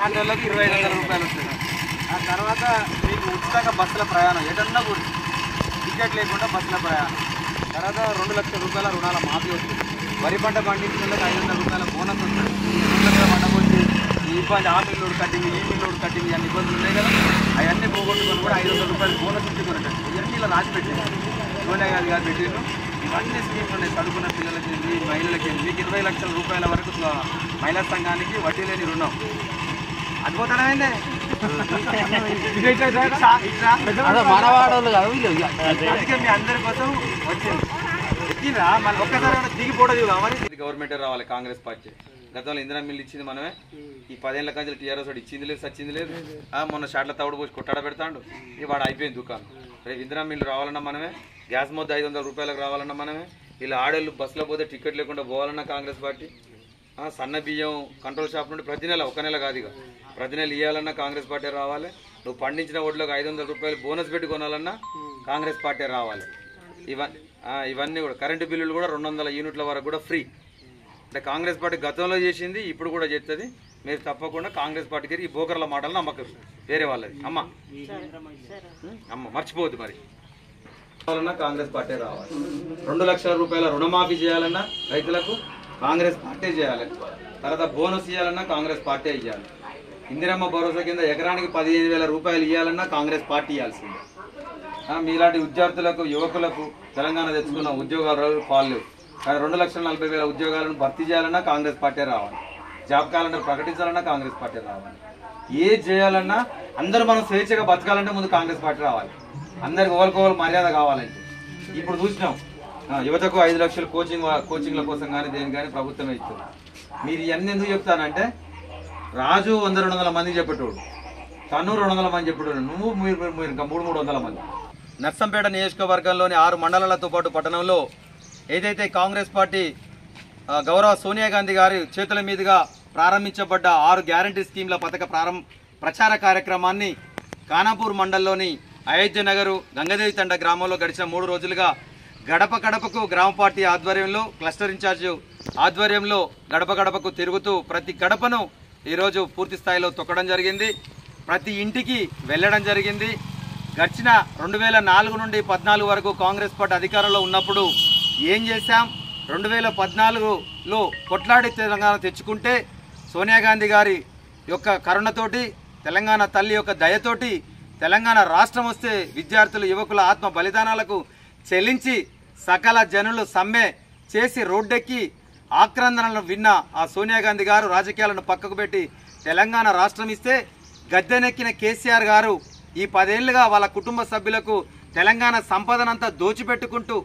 ఆటోలకు ఇరవై ఐదు వందల రూపాయలు వస్తాయి ఆ తర్వాత మీకు ఉచితంగా బస్సుల ప్రయాణం ఏదన్నా కూడా టికెట్ లేకుండా బస్సుల ప్రయాణం తర్వాత రెండు లక్షల రూపాయల రుణాల మాఫీ వస్తుంది వరి పంట పండించిన ఐదు వందల రూపాయల బోనస్ వస్తుంది రెండు పంట వచ్చి ఈ ఇబ్బంది ఆ మిల్లుడు కట్టింగ్ ఈ మిల్లుడు కట్టింగ్ అన్ని ఇబ్బందులు ఉన్నాయి కదా అవన్నీ పోగొట్టుకొని కూడా ఐదు వందల రూపాయలు బోనస్ ఇచ్చుకున్నట్టు ఇవన్నీ ఇలా రాసి పెట్టారు సోనియా గాంధీ గారు పెట్టిండ్రు ఇవన్నీ స్కీమ్లు ఉన్నాయి చదువుకున్న పిల్లలకి ఈ మహిళలకి మీకు ఇరవై లక్షల రూపాయల వరకు స్వ- మహిళా సంఘానికి వడ్డీ లేని రుణం అద్భుతమైందే మనవాడోళ్ళు కాదు వీళ్ళు ఇక. అందుకే మీ అందరి కోసం వచ్చింది ఎక్కిందా మళ్ళీ ఒక్కసారి ఏమైనా దిగిపోవడం కావాలి ఇది గవర్నమెంట్ రావాలి కాంగ్రెస్ పార్టీ గతంలో ఇందిరా మిల్లు ఇచ్చింది మనమే ఈ పదేళ్ల కంచెలు టీఆర్ఎస్ వాడు ఇచ్చింది లేదు సచ్చింది లేదు ఆ, మొన్న షాట్ల తవుడు పోసి కొట్టాడ పెడతాడు ఇక వాడు అయిపోయింది దుకాణం రేపు ఇందిరా మిల్లు రావాలన్నా మనమే గ్యాస్ మొద్దు ఐదు వందల రూపాయలకు రావాలన్నా మనమే ఇలా ఆడేళ్ళు బస్సులో పోతే టికెట్ లేకుండా పోవాలన్నా కాంగ్రెస్ పార్టీ ఆ, సన్న బియ్యం కంట్రోల్ షాప్ నుండి ప్రతి నెల ఒక నెల కాదు ఇక ప్రతి నెల ఇవ్వాలన్నా కాంగ్రెస్ పార్టీ రావాలి నువ్వు పండించిన ఓట్లకు ఐదు వందల రూపాయలు బోనస్ పెట్టి కొనాలన్నా కాంగ్రెస్ పార్టీ రావాలి ఇవన్నీ ఇవన్నీ కూడా కరెంటు బిల్లులు కూడా రెండు వందల యూనిట్ల వరకు కూడా ఫ్రీ అంటే కాంగ్రెస్ పార్టీ గతంలో చేసింది ఇప్పుడు కూడా చేస్తుంది మీరు తప్పకుండా కాంగ్రెస్ పార్టీకి ఈ బోకర్ల మాటలు నమ్మకం వేరే వాళ్ళది అమ్మ ఉం? అమ్మ మర్చిపోవద్దు మరి కావాలన్నా కాంగ్రెస్ పార్టీ రావాలి రెండు లక్షల రూపాయల రుణమాఫీ చేయాలన్నా రైతులకు కాంగ్రెస్ పార్టీ చేయాలి తర్వాత బోనస్ ఇవ్వాలన్నా కాంగ్రెస్ పార్టీ ఇవ్వాలి ఇందిరమ్మ భరోసా కింద ఎకరానికి పదిహేను వేల రూపాయలు ఇవ్వాలన్నా కాంగ్రెస్ పార్టీ ఇవ్వాల్సిందే ఆ, మీలాంటి విద్యార్థులకు యువకులకు తెలంగాణ తెచ్చుకున్న ఉద్యోగాలు పాలు కానీ రెండు లక్షల నలభై వేల ఉద్యోగాలను భర్తీ చేయాలన్నా కాంగ్రెస్ పార్టీ రావాలి జాబ్ క్యాలెండర్ ప్రకటించాలన్నా కాంగ్రెస్ పార్టీ రావాలి ఏ చేయాలన్నా అందరూ మనం స్వేచ్ఛగా బతకాలంటే ముందు కాంగ్రెస్ పార్టీ రావాలి అందరికి ఓవరికోవరు మర్యాద కావాలంటే ఇప్పుడు చూసినాం ఆ, యువతకు ఐదు లక్షలు కోచింగ్ వా- కోచింగ్ల కోసం కానీ దేని కానీ ప్రభుత్వమే ఇస్తుంది మీరు ఇవన్నీ ఎందుకు చెప్తానంటే రాజు వంద రెండు వందల మంది చెప్పేటోడు తను రెండు వందల మంది చెప్పేటోడు నువ్వు మీరు మీరు- మీరు ఇంకా మూడు మూడు వందల మంది నర్సంపేట నియోజకవర్గంలోని ఆరు మండలాలతో పాటు పట్టణంలో ఏదైతే కాంగ్రెస్ పార్టీ ఆ, గౌరవ సోనియా గాంధీ గారి చేతుల మీదుగా ప్రారంభించబడ్డ ఆరు గ్యారంటీ స్కీమ్ల పథక ప్రారంభ ప్రచార కార్యక్రమాన్ని ఖానాపూర్ మండలంలోని అయోధ్య నగరు గంగదేవి తండ గ్రామంలో గడిచిన మూడు రోజులుగా గడప గడపకు గ్రామ పార్టీ ఆధ్వర్యంలో క్లస్టర్ ఇన్ఛార్జ్ ఆధ్వర్యంలో గడప గడపకు తిరుగుతూ ప్రతి గడపను ఈరోజు పూర్తి స్థాయిలో తొక్కడం జరిగింది ప్రతి ఇంటికి వెళ్ళడం జరిగింది గడిచిన రెండు వేల నాలుగు నుండి పద్నాలుగు వరకు కాంగ్రెస్ పార్టీ అధికారంలో ఉన్నప్పుడు ఏం చేశాం రెండు వేల పద్నాలుగులో కొట్లాడి తెలంగాణ తెచ్చుకుంటే సోనియా గాంధీ గారి యొక్క కరుణతోటి తెలంగాణ తల్లి యొక్క దయతోటి తెలంగాణ రాష్ట్రం వస్తే విద్యార్థులు యువకుల ఆత్మ బలిదానాలకు చెల్లించి సకల జనులు సమ్మె చేసి రోడ్డెక్కి ఆక్రందనలను విన్న ఆ సోనియా గాంధీ గారు రాజకీయాలను పక్కకు పెట్టి తెలంగాణ రాష్ట్రం ఇస్తే గద్దెనెక్కిన కేసీఆర్ గారు ఈ పదేళ్లుగా వాళ్ళ కుటుంబ సభ్యులకు తెలంగాణ సంపదనంతా దోచిపెట్టుకుంటూ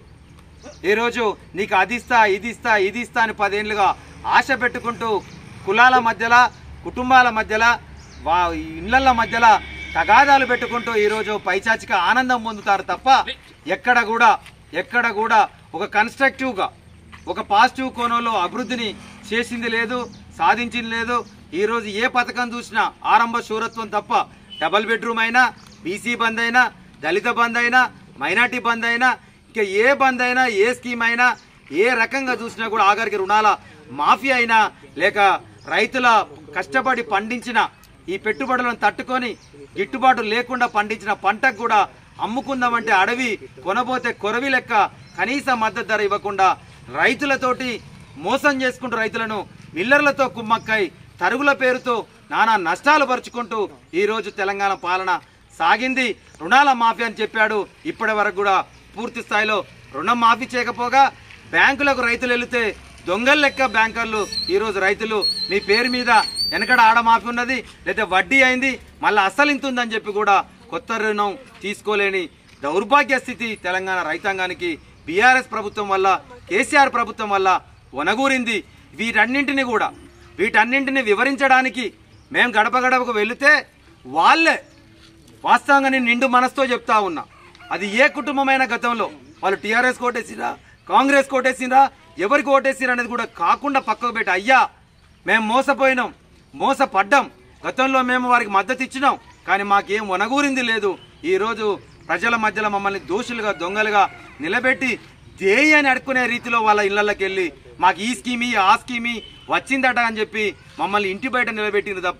ఈరోజు నీకు అది ఇస్తా ఇది ఇస్తా ఇది ఇస్తా అని పదేళ్లుగా ఆశ పెట్టుకుంటూ కులాల మధ్యలో కుటుంబాల మధ్యలో వా ఇళ్ల మధ్యలో తగాదాలు పెట్టుకుంటూ ఈరోజు పైచాచిక ఆనందం పొందుతారు తప్ప ఎక్కడ కూడా ఎక్కడ కూడా ఒక కన్స్ట్రక్టివ్గా ఒక పాజిటివ్ కోణంలో అభివృద్ధిని చేసింది లేదు సాధించింది లేదు ఈరోజు ఏ పథకం చూసినా ఆరంభ శూరత్వం తప్ప డబల్ బెడ్రూమ్ అయినా బీసీ బంద్ అయినా దళిత బంద్ అయినా మైనార్టీ బంద్ అయినా ఇంకా ఏ బంద్ అయినా ఏ స్కీమ్ అయినా ఏ రకంగా చూసినా కూడా ఆఖరికి రుణాల మాఫీ అయినా లేక రైతుల కష్టపడి పండించిన ఈ పెట్టుబడులను తట్టుకొని గిట్టుబాటు లేకుండా పండించిన పంటకు కూడా అమ్ముకుందామంటే అడవి కొనబోతే కొరవి లెక్క కనీస మద్దతు ధర ఇవ్వకుండా రైతులతోటి మోసం చేసుకుంటూ రైతులను మిల్లర్లతో కుమ్మక్కై తరుగుల పేరుతో నానా నష్టాలు పరుచుకుంటూ ఈరోజు తెలంగాణ పాలన సాగింది రుణాల మాఫీ అని చెప్పాడు ఇప్పటి వరకు కూడా పూర్తి స్థాయిలో రుణం మాఫీ చేయకపోగా బ్యాంకులకు రైతులు వెళితే దొంగల లెక్క బ్యాంకర్లు ఈరోజు రైతులు మీ పేరు మీద వెనకడ ఆడ మాఫీ ఉన్నది లేదా వడ్డీ అయింది మళ్ళీ అసలు ఇంత ఉందని చెప్పి కూడా కొత్త రుణం తీసుకోలేని దౌర్భాగ్య స్థితి తెలంగాణ రైతాంగానికి బీఆర్ఎస్ ప్రభుత్వం వల్ల కేసీఆర్ ప్రభుత్వం వల్ల వనగూరింది వీటన్నింటిని కూడా వీటన్నింటిని వివరించడానికి మేము గడప గడపకు వెళితే వాళ్ళే వాస్తవంగా నేను నిండు మనసుతో చెప్తా ఉన్నా అది ఏ కుటుంబమైన గతంలో వాళ్ళు టీఆర్ఎస్ కోటేసిరా కాంగ్రెస్ కోటేసిరా ఎవరికి ఓటేసిరా అనేది కూడా కాకుండా పక్కకు పెట్టి అయ్యా మేము మోసపోయినాం మోసపడ్డాం గతంలో మేము వారికి మద్దతు ఇచ్చినాం కానీ మాకేం వనగూరింది లేదు ఈరోజు ప్రజల మధ్యలో మమ్మల్ని దోషులుగా దొంగలుగా నిలబెట్టి దేయి అని అడుక్కునే రీతిలో వాళ్ళ ఇళ్లకి వెళ్ళి మాకు ఈ స్కీమి ఆ స్కీమి వచ్చిందట అని చెప్పి మమ్మల్ని ఇంటి బయట నిలబెట్టింది తప్ప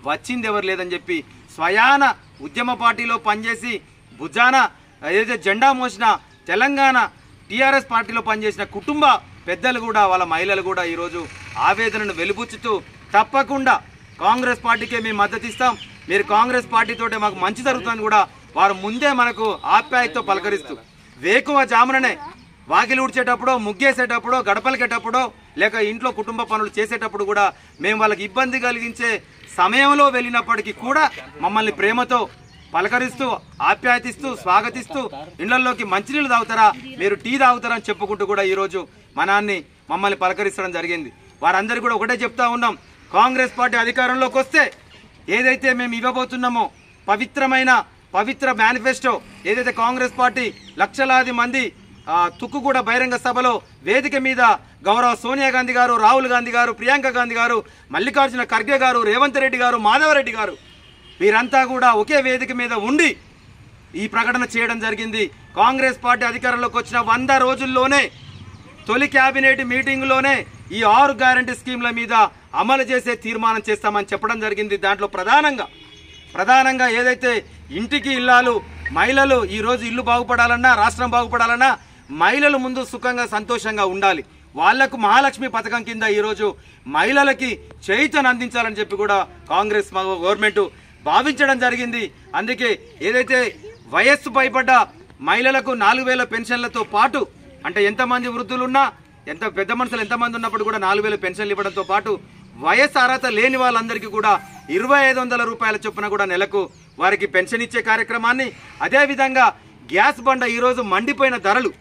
వచ్చింది ఎవరు లేదని చెప్పి స్వయాన ఉద్యమ పార్టీలో పనిచేసి భుజాన ఏదైతే జెండా మోసిన తెలంగాణ టీఆర్ఎస్ పార్టీలో పనిచేసిన కుటుంబ పెద్దలు కూడా వాళ్ళ మహిళలు కూడా ఈరోజు ఆవేదనను వెలుబుచ్చుతూ తప్పకుండా కాంగ్రెస్ పార్టీకే మేము మద్దతు ఇస్తాం మీరు కాంగ్రెస్ పార్టీతోటే మాకు మంచి జరుగుతుందని కూడా వారు ముందే మనకు ఆప్యాయతతో పలకరిస్తూ వేకువ జాముననే వాకిలి ఊడ్చేటప్పుడో ముగ్గేసేటప్పుడో గడపలకేటప్పుడో లేక ఇంట్లో కుటుంబ పనులు చేసేటప్పుడు కూడా మేము వాళ్ళకి ఇబ్బంది కలిగించే సమయంలో వెళ్ళినప్పటికీ కూడా మమ్మల్ని ప్రేమతో పలకరిస్తూ ఆప్యాయతిస్తూ స్వాగతిస్తూ ఇళ్లలోకి మంచినీళ్ళు తాగుతారా మీరు టీ తాగుతారా అని చెప్పుకుంటూ కూడా ఈరోజు మనాన్ని మమ్మల్ని పలకరించడం జరిగింది వారందరూ కూడా ఒకటే చెప్తా ఉన్నాం కాంగ్రెస్ పార్టీ అధికారంలోకి వస్తే ఏదైతే మేము ఇవ్వబోతున్నామో పవిత్రమైన పవిత్ర మేనిఫెస్టో ఏదైతే కాంగ్రెస్ పార్టీ లక్షలాది మంది ఆ, తుక్కుగూడ బహిరంగ సభలో వేదిక మీద గౌరవ సోనియా గాంధీ గారు రాహుల్ గాంధీ గారు ప్రియాంక గాంధీ గారు మల్లికార్జున ఖర్గే గారు రేవంత్ రెడ్డి గారు మాధవరెడ్డి గారు వీరంతా కూడా ఒకే వేదిక మీద ఉండి ఈ ప్రకటన చేయడం జరిగింది కాంగ్రెస్ పార్టీ అధికారంలోకి వచ్చిన వంద రోజుల్లోనే తొలి కేబినెట్ మీటింగ్లోనే ఈ ఆరు గ్యారంటీ స్కీమ్ల మీద అమలు చేసే తీర్మానం చేస్తామని చెప్పడం జరిగింది దాంట్లో ప్రధానంగా ప్రధానంగా ఏదైతే ఇంటికి ఇల్లాలు మహిళలు ఈ రోజు ఇల్లు బాగుపడాలన్నా రాష్ట్రం బాగుపడాలన్నా మహిళలు ముందు సుఖంగా సంతోషంగా ఉండాలి వాళ్లకు మహాలక్ష్మి పథకం కింద ఈరోజు మహిళలకి చేయితను అందించాలని చెప్పి కూడా కాంగ్రెస్ మా గవర్నమెంట్ భావించడం జరిగింది అందుకే ఏదైతే వయస్సు పైబడ్డ మహిళలకు నాలుగు వేల పెన్షన్లతో పాటు అంటే ఎంతమంది వృద్ధులున్నా ఎంత పెద్ద మనుషులు ఎంతమంది ఉన్నప్పుడు కూడా నాలుగు వేల పెన్షన్లు ఇవ్వడంతో పాటు వయస్సు అర్హత లేని వాళ్ళందరికీ కూడా ఇరవై ఐదు వందల రూపాయల చొప్పున కూడా నెలకు వారికి పెన్షన్ ఇచ్చే కార్యక్రమాన్ని అదేవిధంగా గ్యాస్ బండ ఈరోజు మండిపోయిన ధరలు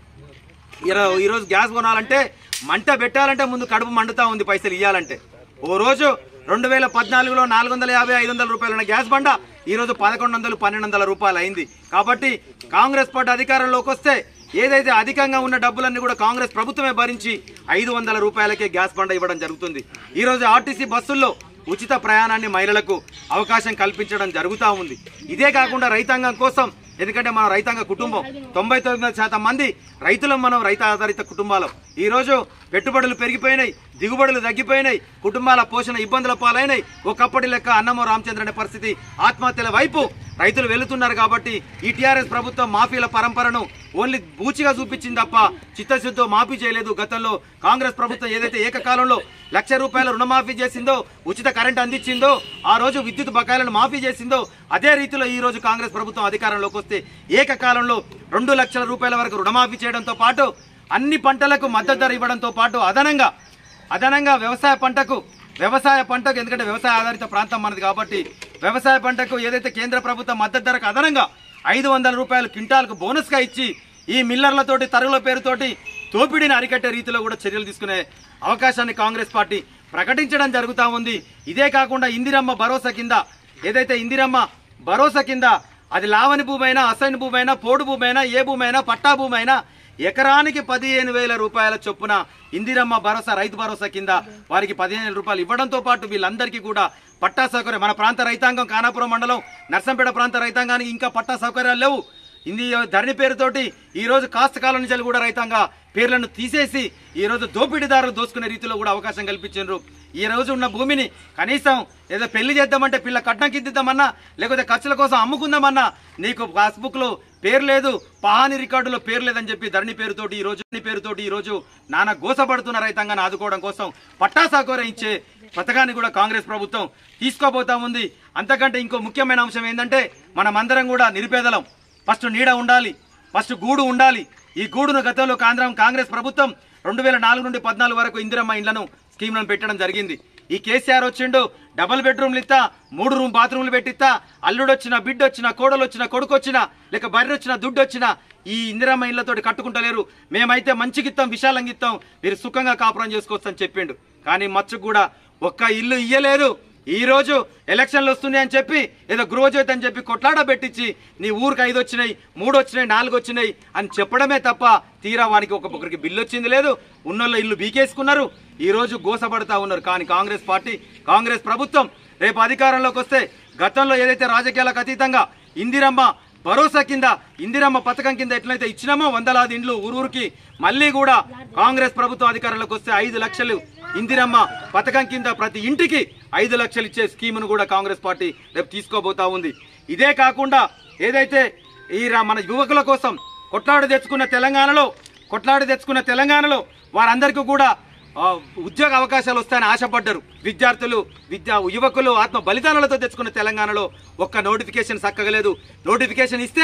ఈరో- ఈరోజు గ్యాస్ కొనాలంటే మంట పెట్టాలంటే ముందు కడుపు మండుతా ఉంది పైసలు ఇవ్వాలంటే ఓ రోజు రెండు వేల పద్నాలుగులో నాలుగు వందల యాభై ఐదు వందల రూపాయలు ఉన్న గ్యాస్ బండ ఈ రోజు పదకొండు వందలు పన్నెండు వందల రూపాయలు అయింది కాబట్టి కాంగ్రెస్ పార్టీ అధికారంలోకి వస్తే ఏదైతే అధికంగా ఉన్న డబ్బులన్నీ కూడా కాంగ్రెస్ ప్రభుత్వమే భరించి ఐదు వందల రూపాయలకే గ్యాస్ బండ ఇవ్వడం జరుగుతుంది ఈ రోజు ఆర్టీసీ బస్సుల్లో ఉచిత ప్రయాణాన్ని మహిళలకు అవకాశం కల్పించడం జరుగుతూ ఉంది ఇదే కాకుండా రైతాంగం కోసం ఎందుకంటే మన రైతాంగ కుటుంబం తొంభై తొమ్మిది శాతం మంది రైతులం మనం రైతు ఆధారిత కుటుంబాలం ఈ రోజు పెట్టుబడులు పెరిగిపోయినాయి దిగుబడులు తగ్గిపోయినాయి కుటుంబాల పోషణ ఇబ్బందుల పాలైనాయి ఒకప్పటి లెక్క అన్నమో రామచంద్ర అనే పరిస్థితి ఆత్మహత్యల వైపు రైతులు వెళుతున్నారు కాబట్టి ఈ టీఆర్ఎస్ ప్రభుత్వం మాఫీల పరంపరను ఓన్లీ బూచిగా చూపించింది తప్ప చిత్తశుద్ధితో మాఫీ చేయలేదు గతంలో కాంగ్రెస్ ప్రభుత్వం ఏదైతే ఏకకాలంలో లక్ష రూపాయల రుణమాఫీ చేసిందో ఉచిత కరెంట్ అందించిందో ఆ రోజు విద్యుత్ బకాయిలను మాఫీ చేసిందో అదే రీతిలో ఈ రోజు కాంగ్రెస్ ప్రభుత్వం అధికారంలోకి వస్తే ఏకకాలంలో రెండు లక్షల రూపాయల వరకు రుణమాఫీ చేయడంతో పాటు అన్ని పంటలకు మద్దతు ధర ఇవ్వడంతో పాటు అదనంగా అదనంగా వ్యవసాయ పంటకు వ్యవసాయ పంటకు ఎందుకంటే వ్యవసాయ ఆధారిత ప్రాంతం మనది కాబట్టి వ్యవసాయ పంటకు ఏదైతే కేంద్ర ప్రభుత్వం మద్దతు ధరకు అదనంగా ఐదు వందల రూపాయలు క్వింటాల్కు బోనస్గా ఇచ్చి ఈ మిల్లర్లతోటి తరుగుల పేరుతోటి దోపిడీని అరికట్టే రీతిలో కూడా చర్యలు తీసుకునే అవకాశాన్ని కాంగ్రెస్ పార్టీ ప్రకటించడం జరుగుతూ ఉంది ఇదే కాకుండా ఇందిరమ్మ భరోసా కింద ఏదైతే ఇందిరమ్మ భరోసా కింద అది లావని భూమి అయినా అసైన్ భూమి అయినా పోడు భూమి అయినా ఏ భూమి అయినా పట్టా భూమి అయినా ఎకరానికి పదిహేను వేల రూపాయల చొప్పున ఇందిరమ్మ భరోసా రైతు భరోసా కింద వారికి పదిహేను వేల రూపాయలు ఇవ్వడంతో పాటు వీళ్ళందరికీ కూడా పట్టా సౌకర్యం మన ప్రాంత రైతాంగం కానాపురం మండలం నర్సంపేట ప్రాంత రైతాంగానికి ఇంకా పట్టా సౌకర్యాలు లేవు ఇంది ధరణి పేరుతోటి ఈ రోజు కాస్త కాలం నుంచి కూడా రైతాంగ పేర్లను తీసేసి ఈ రోజు దోపిడీదారులు దోసుకునే రీతిలో కూడా అవకాశం కల్పించారు ఈ రోజు ఉన్న భూమిని కనీసం ఏదో పెళ్లి చేద్దామంటే పిల్ల కట్నం కిద్దిద్దామన్నా లేకపోతే ఖర్చుల కోసం అమ్ముకుందామన్నా నీకు పాస్బుక్ లో పేరు లేదు పహాని రికార్డులో పేరు లేదని చెప్పి ధరణి పేరుతోటి ఈ రోజు ధరణి పేరుతోటి ఈ రోజు నానా గోసపడుతున్న రైతాంగాన్ని ఆదుకోవడం కోసం పట్టా సౌకర్యం ఇచ్చే పథకాన్ని కూడా కాంగ్రెస్ ప్రభుత్వం తీసుకోబోతా ఉంది అంతకంటే ఇంకో ముఖ్యమైన అంశం ఏంటంటే మనమందరం కూడా నిరుపేదలం ఫస్ట్ నీడ ఉండాలి ఫస్ట్ గూడు ఉండాలి ఈ గూడును గతంలో కాంగ్రెస్ కాంగ్రెస్ ప్రభుత్వం రెండు వేల నాలుగు నుండి పద్నాలుగు వరకు ఇందిరమ్మ ఇండ్లను స్కీమ్లను పెట్టడం జరిగింది ఈ కేసీఆర్ వచ్చిండు డబుల్ బెడ్రూమ్లు ఇస్తా మూడు రూమ్ బాత్రూమ్లు పెట్టిస్తా అల్లుడు వచ్చిన బిడ్డ వచ్చిన కోడలు వచ్చిన కొడుకు వచ్చిన లేక బర్రె వచ్చిన దుడ్డు వచ్చిన ఈ ఇందిరమ్మ ఇళ్లతోటి కట్టుకుంటలేరు మేమైతే మంచిగిత్తాం విశాలంగా ఇస్తాం మీరు సుఖంగా కాపురం చేసుకోవచ్చు అని చెప్పిండు కానీ మచ్చుకు కూడా ఒక్క ఇల్లు ఇయ్యలేదు ఈ రోజు ఎలక్షన్లు వస్తున్నాయి అని చెప్పి ఏదో గృహజ్యోతి అని చెప్పి కొట్లాడ పెట్టించి నీ ఊరికి ఐదు వచ్చినాయి మూడు వచ్చినాయి నాలుగు వచ్చినాయి అని చెప్పడమే తప్ప తీరా వానికి ఒక్కొక్కరికి బిల్లు వచ్చింది లేదు ఉన్నోళ్ళ ఇల్లు బీకేసుకున్నారు ఈ రోజు గోసపడతా ఉన్నారు కానీ కాంగ్రెస్ పార్టీ కాంగ్రెస్ ప్రభుత్వం రేపు అధికారంలోకి వస్తే గతంలో ఏదైతే రాజకీయాలకు అతీతంగా ఇందిరమ్మ భరోసా కింద ఇందిరమ్మ పథకం కింద ఎట్లయితే ఇచ్చినామో వందలాది ఇండ్లు ఊరూరికి మళ్ళీ కూడా కాంగ్రెస్ ప్రభుత్వం అధికారంలోకి వస్తే ఐదు లక్షలు ఇందిరమ్మ పథకం కింద ప్రతి ఇంటికి ఐదు లక్షలు ఇచ్చే స్కీమును కూడా కాంగ్రెస్ పార్టీ రేపు తీసుకోబోతా ఉంది ఇదే కాకుండా ఏదైతే ఈ రా- మన యువకుల కోసం కొట్లాడి తెచ్చుకున్న తెలంగాణలో కొట్లాడి తెచ్చుకున్న తెలంగాణలో వారందరికీ కూడా ఆ, ఉద్యోగ అవకాశాలు వస్తాయని ఆశపడ్డారు విద్యార్థులు విద్యా యువకులు ఆత్మ బలిదానాలతో తెచ్చుకున్న తెలంగాణలో ఒక్క నోటిఫికేషన్ చక్కగలేదు నోటిఫికేషన్ ఇస్తే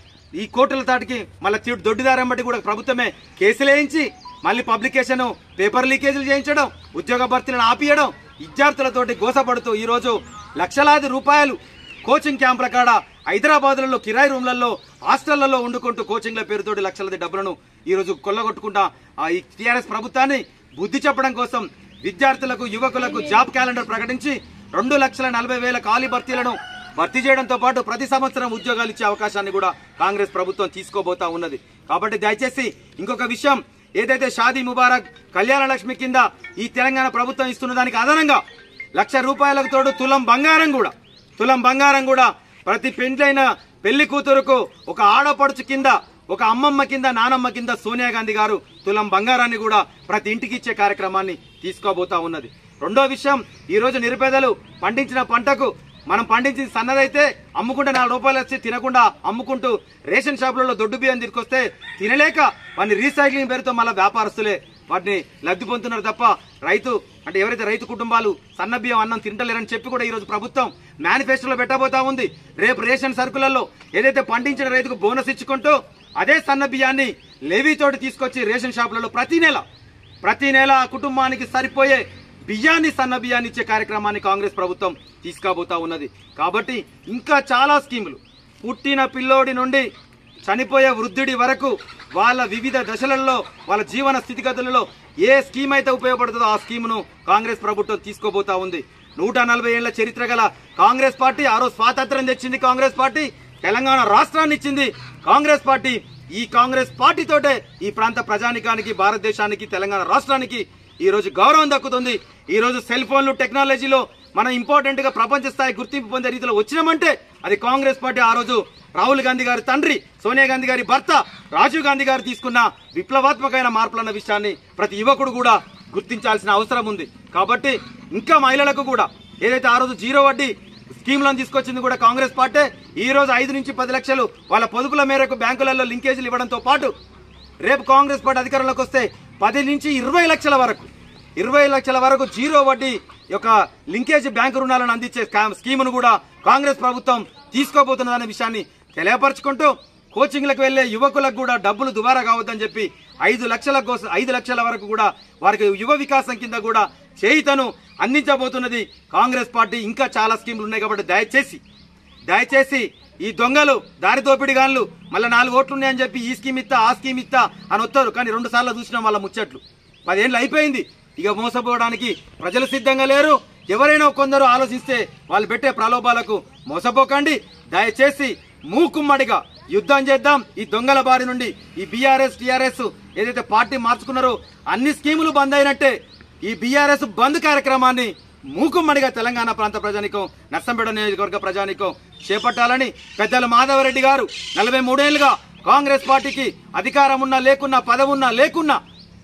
ఈ కోర్టుల తాటికి మళ్ళీ తీడు దొడ్డిదారం బట్టి కూడా ప్రభుత్వమే కేసులు వేయించి మళ్ళీ పబ్లికేషన్ పేపర్ లీకేజీలు చేయించడం ఉద్యోగ భర్తీలను ఆపియడం విద్యార్థులతోటి గోసపడుతూ ఈరోజు లక్షలాది రూపాయలు కోచింగ్ క్యాంపుల కాడ హైదరాబాద్లలో కిరాయి రూమ్లలో హాస్టళ్లలో వండుకుంటూ కోచింగ్ల పేరుతోటి లక్షలది డబ్బులను ఈరోజు కొల్లగొట్టుకుంటా ఆ ఈ టీఆర్ఎస్ ప్రభుత్వాన్ని బుద్ధి చెప్పడం కోసం విద్యార్థులకు యువకులకు జాబ్ క్యాలెండర్ ప్రకటించి రెండు లక్షల నలభై వేల ఖాళీ భర్తీలను భర్తీ చేయడంతో పాటు ప్రతి సంవత్సరం ఉద్యోగాలు ఇచ్చే అవకాశాన్ని కూడా కాంగ్రెస్ ప్రభుత్వం తీసుకోబోతా ఉన్నది కాబట్టి దయచేసి ఇంకొక విషయం ఏదైతే షాదీ ముబారక్ కళ్యాణ లక్ష్మి కింద ఈ తెలంగాణ ప్రభుత్వం ఇస్తున్న దానికి అదనంగా లక్ష రూపాయలకు తోడు తులం బంగారం కూడా తులం బంగారం కూడా ప్రతి పెండ్లైన పెళ్లి కూతురుకు ఒక ఆడపడుచు కింద ఒక అమ్మమ్మ కింద నానమ్మ కింద సోనియా గాంధీ గారు తులం బంగారాన్ని కూడా ప్రతి ఇంటికి ఇచ్చే కార్యక్రమాన్ని తీసుకోబోతా ఉన్నది రెండో విషయం ఈ రోజు నిరుపేదలు పండించిన పంటకు మనం పండించి సన్నదైతే అమ్ముకుంటే నాలుగు రూపాయలు వచ్చి తినకుండా అమ్ముకుంటూ రేషన్ షాపులలో దొడ్డు బియ్యం తీసుకొస్తే తినలేక వాడిని రీసైక్లింగ్ పేరుతో మళ్ళీ వ్యాపారస్తులే వాటిని లబ్ధి పొందుతున్నారు తప్ప రైతు అంటే ఎవరైతే రైతు కుటుంబాలు సన్న బియ్యం అన్నం తింటలేరని చెప్పి కూడా ఈరోజు ప్రభుత్వం మేనిఫెస్టోలో పెట్టబోతా ఉంది రేపు రేషన్ సరుకులలో ఏదైతే పండించిన రైతుకు బోనస్ ఇచ్చుకుంటూ అదే సన్న బియ్యాన్ని లేవీతోటి తీసుకొచ్చి రేషన్ షాపులలో ప్రతి నెల ప్రతి నెల ఆ కుటుంబానికి సరిపోయే బియ్యాన్ని సన్న బియ్యాన్ని ఇచ్చే కార్యక్రమాన్ని కాంగ్రెస్ ప్రభుత్వం తీసుకుపోతా ఉన్నది కాబట్టి ఇంకా చాలా స్కీములు పుట్టిన పిల్లోడి నుండి చనిపోయే వృద్ధుడి వరకు వాళ్ళ వివిధ దశలలో వాళ్ళ జీవన స్థితిగతులలో ఏ స్కీమ్ అయితే ఉపయోగపడుతుందో ఆ స్కీమును కాంగ్రెస్ ప్రభుత్వం తీసుకోబోతా ఉంది నూట నలభై ఏళ్ల చరిత్ర గల కాంగ్రెస్ పార్టీ ఆ రోజు స్వాతంత్రం తెచ్చింది కాంగ్రెస్ పార్టీ తెలంగాణ రాష్ట్రాన్ని ఇచ్చింది కాంగ్రెస్ పార్టీ ఈ కాంగ్రెస్ పార్టీతోటే ఈ ప్రాంత ప్రజానికానికి భారతదేశానికి తెలంగాణ రాష్ట్రానికి ఈ రోజు గౌరవం దక్కుతుంది ఈ రోజు సెల్ ఫోన్లు టెక్నాలజీలో మనం ఇంపార్టెంట్ గా ప్రపంచ స్థాయి గుర్తింపు పొందే రీతిలో వచ్చినామంటే అది కాంగ్రెస్ పార్టీ ఆ రోజు రాహుల్ గాంధీ గారి తండ్రి సోనియా గాంధీ గారి భర్త రాజీవ్ గాంధీ గారు తీసుకున్న విప్లవాత్మకమైన మార్పులన్న విషయాన్ని ప్రతి యువకుడు కూడా గుర్తించాల్సిన అవసరం ఉంది కాబట్టి ఇంకా మహిళలకు కూడా ఏదైతే ఆ రోజు జీరో వడ్డీ స్కీమ్లను తీసుకొచ్చింది కూడా కాంగ్రెస్ పార్టీ ఈ రోజు ఐదు నుంచి పది లక్షలు వాళ్ళ పొదుపుల మేరకు బ్యాంకులలో లింకేజీలు ఇవ్వడంతో పాటు రేపు కాంగ్రెస్ పార్టీ అధికారంలోకి వస్తే పది నుంచి ఇరవై లక్షల వరకు ఇరవై లక్షల వరకు జీరో వడ్డీ యొక్క లింకేజ్ బ్యాంకు రుణాలను అందించే స్కా- స్కీమును కూడా కాంగ్రెస్ ప్రభుత్వం తీసుకోబోతున్నదనే విషయాన్ని తెలియపరచుకుంటూ కోచింగ్లకు వెళ్లే యువకులకు కూడా డబ్బులు దుబారా కావద్దని చెప్పి ఐదు లక్షల కోసం ఐదు లక్షల వరకు కూడా వారికి యువ వికాసం కింద కూడా చేయితను అందించబోతున్నది కాంగ్రెస్ పార్టీ ఇంకా చాలా స్కీములు ఉన్నాయి కాబట్టి దయచేసి దయచేసి ఈ దొంగలు దారి దోపిడి గాన్లు మళ్ళీ నాలుగు ఓట్లు ఉన్నాయని చెప్పి ఈ స్కీమ్ ఇస్తా ఆ స్కీమ్ ఇస్తా అని వస్తారు కానీ రెండు సార్లు చూసినాం వాళ్ళ ముచ్చట్లు పదేళ్ళు అయిపోయింది ఇక మోసపోవడానికి ప్రజలు సిద్ధంగా లేరు ఎవరైనా కొందరు ఆలోచిస్తే వాళ్ళు పెట్టే ప్రలోభాలకు మోసపోకండి దయచేసి మూకుమ్మడిగా యుద్ధం చేద్దాం ఈ దొంగల బారి నుండి ఈ బీఆర్ఎస్ టీఆర్ఎస్ ఏదైతే పార్టీ మార్చుకున్నారో అన్ని స్కీములు బంద్ అయినట్టే ఈ బీఆర్ఎస్ బంద్ కార్యక్రమాన్ని మూకుమ్మడిగా తెలంగాణ ప్రాంత ప్రజానికం నర్సంపేట నియోజకవర్గ ప్రజానికం చేపట్టాలని పెద్దల మాధవరెడ్డి గారు నలభై మూడేళ్లుగా కాంగ్రెస్ పార్టీకి అధికారం ఉన్నా లేకున్నా పదవున్నా లేకున్నా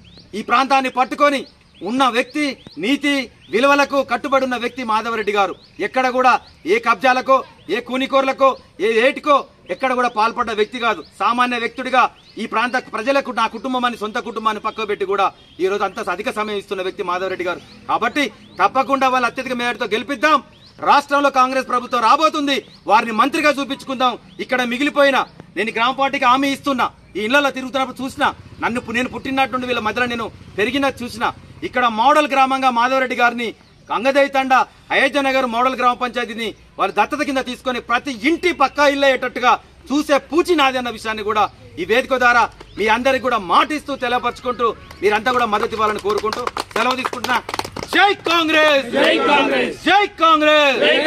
ఈ ప్రాంతాన్ని పట్టుకొని ఉన్న వ్యక్తి నీతి విలువలకు కట్టుబడి ఉన్న వ్యక్తి మాధవరెడ్డి గారు ఎక్కడ కూడా ఏ కబ్జాలకో ఏ కూనికోర్లకో ఏ ఏటికో ఎక్కడ కూడా పాల్పడ్డ వ్యక్తి కాదు సామాన్య వ్యక్తుడిగా ఈ ప్రాంత ప్రజలకు నా కుటుంబం సొంత కుటుంబాన్ని పక్కకు పెట్టి కూడా ఈ రోజు అంత అధిక సమయం ఇస్తున్న వ్యక్తి మాధవరెడ్డి గారు కాబట్టి తప్పకుండా వాళ్ళు అత్యధిక మేరతో గెలిపిద్దాం రాష్ట్రంలో కాంగ్రెస్ ప్రభుత్వం రాబోతుంది వారిని మంత్రిగా చూపించుకుందాం ఇక్కడ మిగిలిపోయిన నేను ఈ గ్రామ పార్టీకి హామీ ఇస్తున్నా ఈ ఇళ్లలో తిరుగుతున్నప్పుడు చూసిన నన్ను పు- నేను పుట్టినట్టుండి వీళ్ళ మధ్యలో నేను పెరిగినట్టు చూసిన ఇక్కడ మోడల్ గ్రామంగా మాధవరెడ్డి గారిని గంగదేవి తండ అయోధ్య నగర్ మోడల్ గ్రామ పంచాయతీని వారి దత్తత కింద తీసుకొని ప్రతి ఇంటి పక్కా ఇల్లు అయ్యేటట్టుగా చూసే పూచి నాది అన్న విషయాన్ని కూడా ఈ వేదిక ద్వారా మీ అందరికి కూడా మాటిస్తూ తెలియపరచుకుంటూ మీరంతా కూడా మద్దతు ఇవ్వాలని కోరుకుంటూ సెలవు తీసుకుంటున్నా జై కాంగ్రెస్ జై కాంగ్రెస్ జై కాంగ్రెస్